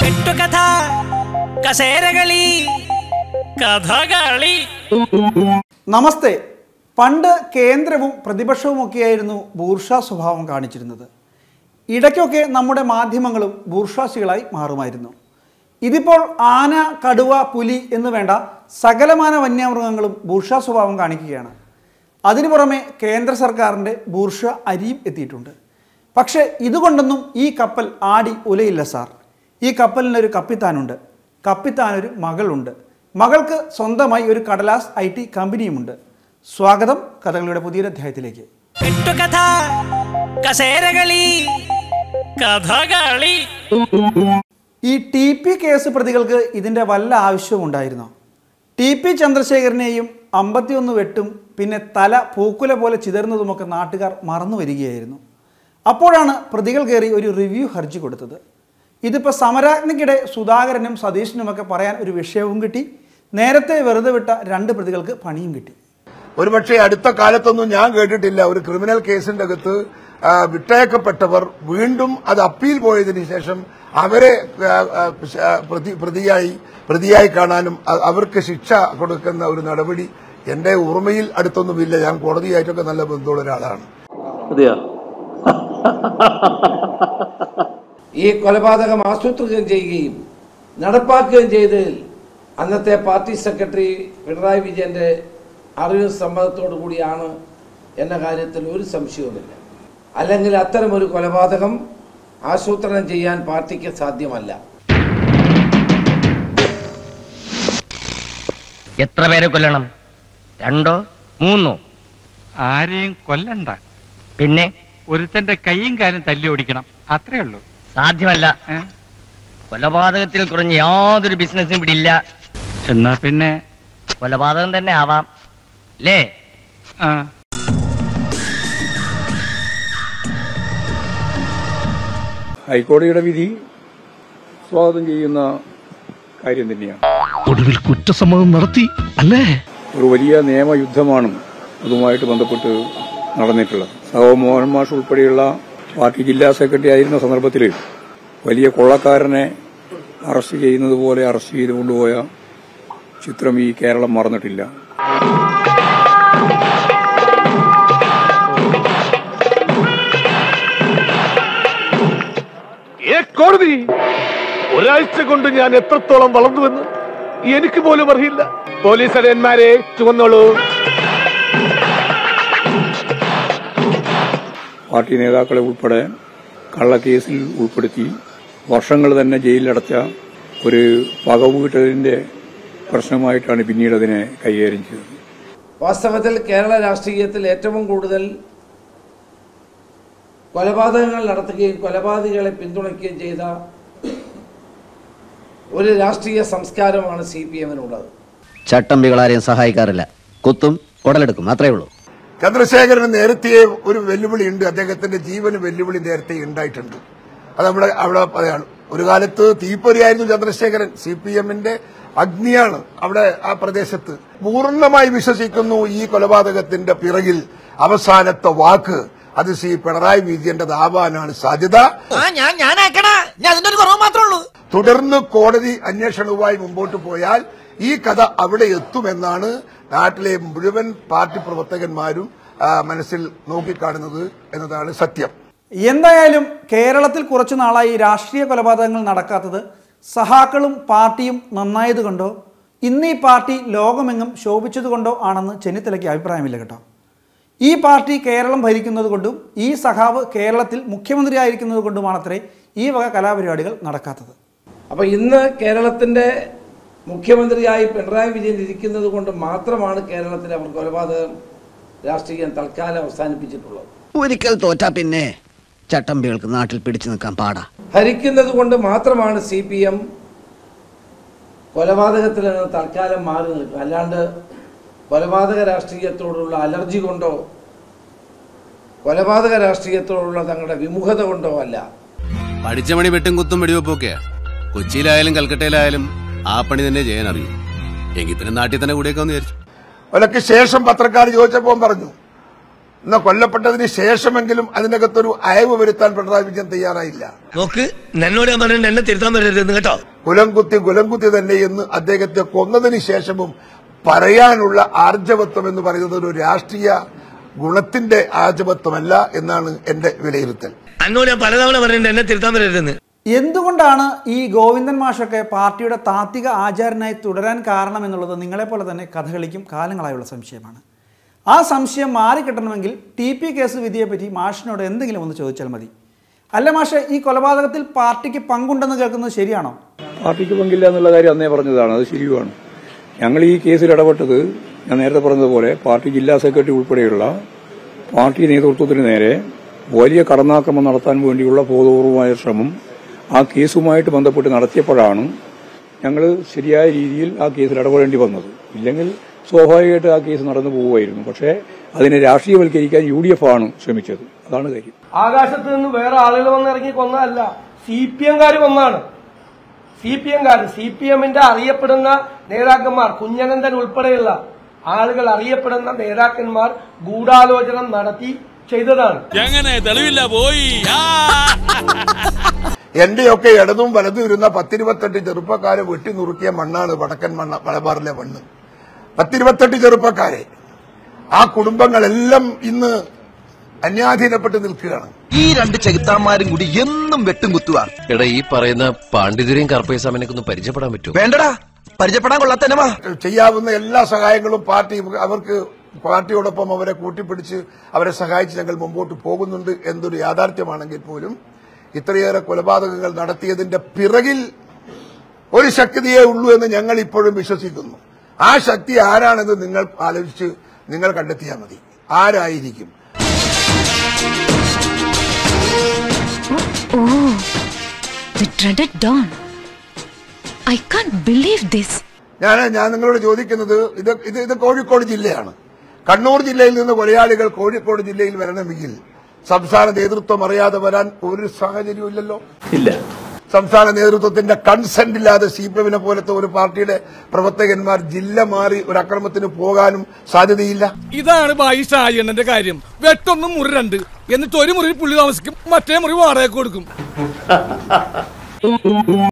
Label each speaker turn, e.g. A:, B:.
A: കെട്ടുകഥ കസേരകളി കഥകളി
B: നമസ്തേ പണ്ട് കേന്ദ്രവും പ്രതിപക്ഷവുമൊക്കെയായിരുന്നു ബൂർഷാ സ്വഭാവം കാണിച്ചിരുന്നത് ഇടയ്ക്കൊക്കെ നമ്മുടെ മാധ്യമങ്ങളും ബൂർഷാസികളായി മാറുമായിരുന്നു ഇതിപ്പോൾ ആന കടുവ പുലി എന്ന് വേണ്ട സകലമാന വന്യമൃഗങ്ങളും ബൂർഷാ സ്വഭാവം കാണിക്കുകയാണ് അതിനു പുറമെ കേന്ദ്ര സർക്കാരിൻ്റെ ബൂർഷ അരിയും എത്തിയിട്ടുണ്ട് പക്ഷേ ഇതുകൊണ്ടൊന്നും ഈ കപ്പൽ ആടി ഉലയില്ല സാർ ഈ കപ്പലിനൊരു കപ്പിത്താനുണ്ട് കപ്പിത്താനൊരു മകളുണ്ട് മകൾക്ക് സ്വന്തമായി ഒരു കടലാസ് ഐ ടി കമ്പനിയുമുണ്ട് സ്വാഗതം കഥകളുടെ പുതിയൊരു അധ്യായത്തിലേക്ക്
A: കെട്ടുകഥ കസേരകളി കഥകളി
B: ഈ ടി പി കേസ് പ്രതികൾക്ക് ഇതിൻ്റെ വല്ല ആവശ്യവും ഉണ്ടായിരുന്നോ ടി പി ചന്ദ്രശേഖരനെയും അമ്പത്തിയൊന്ന് വെട്ടും പിന്നെ തല പൂക്കുല പോലെ ചിതറുന്നതുമൊക്കെ നാട്ടുകാർ മറന്നു വരികയായിരുന്നു അപ്പോഴാണ് പ്രതികൾ കയറി ഒരു റിവ്യൂ ഹർജി കൊടുത്തത് ഇതിപ്പോൾ സമരാജ്ഞയ്ക്കിടെ സുധാകരനും സതീശനുമൊക്കെ പറയാൻ ഒരു വിഷയവും കിട്ടി നേരത്തെ വെറുതെ വിട്ട രണ്ട് പ്രതികൾക്ക് പണിയും കിട്ടി
C: ഒരുപക്ഷെ അടുത്ത കാലത്തൊന്നും ഞാൻ കേട്ടിട്ടില്ല ഒരു ക്രിമിനൽ കേസിന്റെ അകത്ത് ആ, വിട്ടയക്കപ്പെട്ടവർ വീണ്ടും അത് അപ്പീൽ പോയതിനു ശേഷം അവരെ ആ, ആ, ആ, പ്രതി- പ്രതിയായി പ്രതിയായി കാണാനും അ- അവർക്ക് ശിക്ഷ കൊടുക്കുന്ന ഒരു നടപടി എന്റെ ഓർമ്മയിൽ അടുത്തൊന്നുമില്ല ഞാൻ കോടതിയായിട്ടൊക്കെ നല്ല ബന്ധമുള്ള ഒരാളാണ്
D: അതെയോ
E: ഈ കൊലപാതകം ആസൂത്രണം ചെയ്യുകയും നടപ്പാക്കുകയും ചെയ്തതിൽ അന്നത്തെ പാർട്ടി സെക്രട്ടറി പിണറായി വിജയന്റെ അറിവും സമ്മതത്തോടു കൂടിയാണ് എന്ന കാര്യത്തിൽ ഒരു സംശയവുമില്ല അല്ലെങ്കിൽ അത്തരമൊരു കൊലപാതകം ആസൂത്രണം ചെയ്യാൻ പാർട്ടിക്ക് സാധ്യമല്ല
F: എത്ര പേരെ കൊല്ലണം രണ്ടോ മൂന്നോ
G: ആരെയും കൊല്ലണ്ട
F: പിന്നെ
G: ഒരുത്തന്റെ കൈയും കാലും തല്ലി ഓടിക്കണം അത്രേ ഉള്ളൂ
F: സാധ്യമല്ല
G: ഏ?
F: കൊലപാതകത്തിൽ കുറഞ്ഞ് യാതൊരു ബിസിനസ്സും ഇവിടെ ഇല്ല
G: എന്നാ പിന്നെ
F: കൊലപാതകം തന്നെ ആവാം അല്ലേ
G: ആ
H: ഹൈക്കോടതിയുടെ വിധി സ്വാഗതം ചെയ്യുന്ന കാര്യം തന്നെയാണ്
I: ഒടുവിൽ കുറ്റസമ്മതം നടത്തി അല്ലേ
H: ഒരു വലിയ നിയമയുദ്ധമാണ് അതുമായിട്ട് ബന്ധപ്പെട്ട് നടന്നിട്ടുള്ളത് സഹോ മോഹൻ മാഷ് ഉൾപ്പെടെയുള്ള പാർട്ടി ജില്ലാ സെക്രട്ടറി ആയിരുന്ന സന്ദർഭത്തിൽ വലിയ കൊള്ളക്കാരനെ അറസ്റ്റ് ചെയ്യുന്നത് പോലെ അറസ്റ്റ് ചെയ്ത് കൊണ്ടുപോയ ചിത്രം ഈ കേരളം മറന്നിട്ടില്ല
I: ഏ കോടതി ഒരാഴ്ച കൊണ്ട് ഞാൻ എത്രത്തോളം വളർന്നുവെന്ന് എനിക്ക് പോലും അറിയില്ല പോലീസ് അരയന്മാരെ ചുവന്നോളൂ
H: പാർട്ടി നേതാക്കളെ ഉൾപ്പെടെ കള്ളക്കേസിൽ ഉൾപ്പെടുത്തി വർഷങ്ങൾ തന്നെ ജയിലിലടച്ച ഒരു പകവീട്ടതിന്റെ പ്രശ്നമായിട്ടാണ് പിന്നീട് അതിനെ കൈകാര്യം ചെയ്തത്
E: വാസ്തവത്തിൽ കേരള രാഷ്ട്രീയത്തിൽ ഏറ്റവും കൂടുതൽ കൊലപാതകങ്ങൾ നടത്തുകയും കൊലപാതകികളെ പിന്തുണയ്ക്കുകയും ചെയ്ത ഒരു രാഷ്ട്രീയ സംസ്കാരമാണ് സി പി എമ്മിനുള്ളത്
J: ചട്ടമ്പികളാരെയും സഹായിക്കാറില്ല കുത്തും ഉടലെടുക്കും അത്രേ ഉള്ളൂ
C: ചന്ദ്രശേഖരന് നേരത്തെ ഒരു വെല്ലുവിളി ഉണ്ട് അദ്ദേഹത്തിന്റെ ജീവന് വെല്ലുവിളി നേരത്തെ ഉണ്ടായിട്ടുണ്ട് അത് നമ്മുടെ അവിടെ പറയാണ് ഒരു കാലത്ത് തീപ്പൊരിയായിരുന്നു ചന്ദ്രശേഖരൻ സി പി എമ്മിന്റെ അഗ്നിയാണ് അവിടെ ആ പ്രദേശത്ത് പൂർണ്ണമായി വിശ്വസിക്കുന്നു ഈ കൊലപാതകത്തിന്റെ പിറകിൽ അവസാനത്തെ വാക്ക് അത് ശ്രീ പിണറായി വിജയന്റെ ആവാനാണ് സാധ്യത
A: ഞാൻ ഞാനാക്കണ ഞാൻ അതിന്റെ ഒരു കുറവ് മാത്രമേ ഉള്ളൂ
C: തുടർന്ന് കോടതി അന്വേഷണവുമായി മുമ്പോട്ട് പോയാൽ ഈ കഥ അവിടെ എത്തുമെന്നാണ് നാട്ടിലെ മുഴുവൻ പാർട്ടി പ്രവർത്തകന്മാരും ആ, മനസ്സിൽ നോക്കിക്കാണുന്നത് എന്നതാണ് സത്യം
B: എന്തായാലും കേരളത്തിൽ കുറച്ചു നാളായി രാഷ്ട്രീയ കൊലപാതകങ്ങൾ നടക്കാത്തത് സഹാക്കളും പാർട്ടിയും നന്നായതുകൊണ്ടോ ഇന്ന് ഈ പാർട്ടി ലോകമെങ്ങും ശോഭിച്ചതുകൊണ്ടോ ആണെന്ന് ചെന്നിത്തലയ്ക്ക് അഭിപ്രായമില്ല കേട്ടോ ഈ പാർട്ടി കേരളം ഭരിക്കുന്നത് കൊണ്ടും ഈ സഖാവ് കേരളത്തിൽ മുഖ്യമന്ത്രിയായിരിക്കുന്നത് കൊണ്ടുമാണത്രേ ഈ വക കലാപരിപാടികൾ നടക്കാത്തത്
E: അപ്പൊ ഇന്ന് കേരളത്തിന്റെ മുഖ്യമന്ത്രിയായി പിണറായി വിജയൻ ഇരിക്കുന്നത് കൊണ്ട് മാത്രമാണ് കേരളത്തിൽ അവർ കൊലപാതകം രാഷ്ട്രീയം തൽക്കാലം അവസാനിപ്പിച്ചിട്ടുള്ളത്
J: ഒരിക്കൽ തോറ്റാ പിന്നെ ചട്ടമ്പികൾക്ക് നാട്ടിൽ പിടിച്ചു നിൽക്കാൻ പാടാ
E: ഭരിക്കുന്നത് കൊണ്ട് മാത്രമാണ് സി പി എം കൊലപാതകത്തിൽ നിന്ന് തൽക്കാലം മാറി നിൽക്കുക അല്ലാണ്ട് കൊലപാതക രാഷ്ട്രീയത്തോടുള്ള അലർജി കൊണ്ടോ കൊലപാതക രാഷ്ട്രീയത്തോടുള്ള തങ്ങളുടെ വിമുഖത കൊണ്ടോ അല്ല
K: പഠിച്ച പണി വെട്ടും കുത്തും വെടിവെപ്പൊക്കെയാ കൊച്ചിയിലായാലും കൽക്കട്ടയിലായാലും ആ പണി തന്നെ ചെയ്യാൻ അറിയും എങ്കിൽ പിന്നെ നാട്ടിൽ തന്നെ കൂടെയൊക്കെ ഒന്ന് വിചാരിച്ചു
C: അതിലൊക്കെ ശേഷം പത്രക്കാർ ചോദിച്ചപ്പോൾ പറഞ്ഞു എന്നാൽ കൊല്ലപ്പെട്ടതിന് ശേഷമെങ്കിലും അതിനകത്തൊരു അയവ് വരുത്താൻ പിണറായി വിജയൻ തയ്യാറായില്ല
D: നോക്ക് എന്നോട് ഞാൻ പറഞ്ഞു എന്നെ തിരുത്താൻ വരരുതെന്ന് കേട്ടോ
C: കുലംകുത്തി കുലംകുത്തി തന്നെ എന്ന് അദ്ദേഹത്തെ കൊന്നതിന് ശേഷവും പറയാനുള്ള ആർജവത്വം എന്ന് പറയുന്നത് ഒരു രാഷ്ട്രീയ ഗുണത്തിന്റെ ആർജവത്വമല്ല എന്നാണ് എന്റെ വിലയിരുത്തൽ
D: എന്നോട് ഞാൻ പലതവണ പറഞ്ഞിട്ടുണ്ട് എന്നെ തിരുത്താൻ വരരുതെന്ന്
B: എന്തുകൊണ്ടാണ് ഈ ഗോവിന്ദൻ മാഷൊക്കെ പാർട്ടിയുടെ താത്വിക ആചാരനായി തുടരാൻ കാരണം എന്നുള്ളത് നിങ്ങളെപ്പോലെ തന്നെ കഥകളിക്കും കാലങ്ങളായുള്ള സംശയമാണ് ആ സംശയം മാറിക്കിട്ടണമെങ്കിൽ ടി പി കേസ് വിധിയെപ്പറ്റി മാഷിനോട് എന്തെങ്കിലും ഒന്ന് ചോദിച്ചാൽ മതി അല്ല മാഷെ ഈ കൊലപാതകത്തിൽ പാർട്ടിക്ക് പങ്കുണ്ടെന്ന് കേൾക്കുന്നത് ശരിയാണോ
H: പാർട്ടിക്ക് പങ്കില്ല എന്നുള്ള കാര്യം അന്നേ പറഞ്ഞതാണ് അത് ശരിയുമാണ് ഞങ്ങൾ ഈ കേസിൽ ഇടപെട്ടത് ഞാൻ നേരത്തെ പറഞ്ഞതുപോലെ പാർട്ടി ജില്ലാ സെക്രട്ടറി ഉൾപ്പെടെയുള്ള പാർട്ടി നേതൃത്വത്തിന് നേരെ വലിയ കടന്നാക്രമണം നടത്താൻ വേണ്ടിയുള്ള ബോധപൂർവമായ ശ്രമം ആ കേസുമായിട്ട് ബന്ധപ്പെട്ട് നടത്തിയപ്പോഴാണ് ഞങ്ങൾ ശരിയായ രീതിയിൽ ആ കേസിൽ ഇടപെടേണ്ടി വന്നത് ഇല്ലെങ്കിൽ സ്വാഭാവികമായിട്ട് ആ കേസ് നടന്നു പോവുമായിരുന്നു പക്ഷേ അതിനെ രാഷ്ട്രീയവൽക്കരിക്കാൻ യു ഡി എഫ് ആണ് ശ്രമിച്ചത് അതാണ് കാര്യം
L: ആകാശത്ത് നിന്ന് വേറെ ആളുകൾ വന്നിറങ്ങി കൊന്നതല്ല സി പി എംകാർ കൊന്നാണ് സി പി എംകാർ സി പി എമ്മിന്റെ അറിയപ്പെടുന്ന നേതാക്കന്മാർ കുഞ്ഞനന്ദൻ ഉൾപ്പെടെയുള്ള ആളുകൾ അറിയപ്പെടുന്ന നേതാക്കന്മാർ ഗൂഢാലോചന നടത്തി ചെയ്തതാണ്
M: എങ്ങനെ തെളിവില്ല പോയി
C: എന്റെയൊക്കെ ഇടതും വലതും ഇരുന്ന പത്തിരുപത്തെട്ട് ചെറുപ്പക്കാരെ വെട്ടി നുറുക്കിയ മണ്ണാണ് വടക്കൻ മണ്ണ മലബാറിലെ മണ്ണ് പത്തിരുപത്തെട്ട് ചെറുപ്പക്കാരെ ആ കുടുംബങ്ങളെല്ലാം ഇന്ന് അന്യാധീനപ്പെട്ട് നിൽക്കുകയാണ്
N: ഈ രണ്ട് ചെകുത്താന്മാരും കൂടി എന്നും വെട്ടും കുത്തുക
K: എടാ ഈ പറയുന്ന പാണ്ഡിതരെയും കർപ്പേസാമിനൊക്കെ ഒന്ന് പരിചയപ്പെടാൻ പറ്റുമോ
N: വേണ്ടടാ പരിചയപ്പെടാൻ കൊള്ളാത്തനമാ
C: ചെയ്യാവുന്ന എല്ലാ സഹായങ്ങളും പാർട്ടി അവർക്ക് പാർട്ടിയോടൊപ്പം അവരെ കൂട്ടിപ്പിടിച്ച് അവരെ സഹായിച്ച് ഞങ്ങൾ മുമ്പോട്ട് പോകുന്നുണ്ട് എന്നൊരു യാഥാർത്ഥ്യമാണെങ്കിൽ പോലും ഇത്രയേറെ കൊലപാതകങ്ങൾ നടത്തിയതിന്റെ പിറകിൽ ഒരു ശക്തിയേ ഉള്ളൂ എന്ന് ഞങ്ങൾ ഇപ്പോഴും വിശ്വസിക്കുന്നു ആ ശക്തി ആരാണെന്ന് നിങ്ങൾ ആലോചിച്ച് നിങ്ങൾ കണ്ടെത്തിയാൽ മതി ആരായിരിക്കും
O: Oh, the dreaded dawn. I can't believe this.
C: ഞാൻ ഞാൻ നിങ്ങളോട് ചോദിക്കുന്നത് ഇത് ഇത് ഇത് കോഴിക്കോട് ജില്ലയാണ് കണ്ണൂർ ജില്ലയിൽ നിന്ന് കൊലയാളികൾ കോഴിക്കോട് ജില്ലയിൽ വരണമെങ്കിൽ സംസ്ഥാന നേതൃത്വം അറിയാതെ വരാൻ ഒരു സാഹചര്യവും ഇല്ലല്ലോ
E: ഇല്ല
C: സംസ്ഥാന നേതൃത്വത്തിന്റെ കൺസെന്റ് ഇല്ലാതെ സി പി എമ്മിനെ പോലത്തെ ഒരു പാർട്ടിയുടെ പ്രവർത്തകന്മാർ ജില്ല മാറി ഒരു അക്രമത്തിന് പോകാനും സാധ്യതയില്ല
M: ഇതാണ് ബായി ഷാജണ്ണന്റെ കാര്യം വെട്ടൊന്നും മുറി രണ്ട് എന്നിട്ട് ഒരു മുറി പുള്ളി താമസിക്കും മറ്റേ മുറി വാടക കൊടുക്കും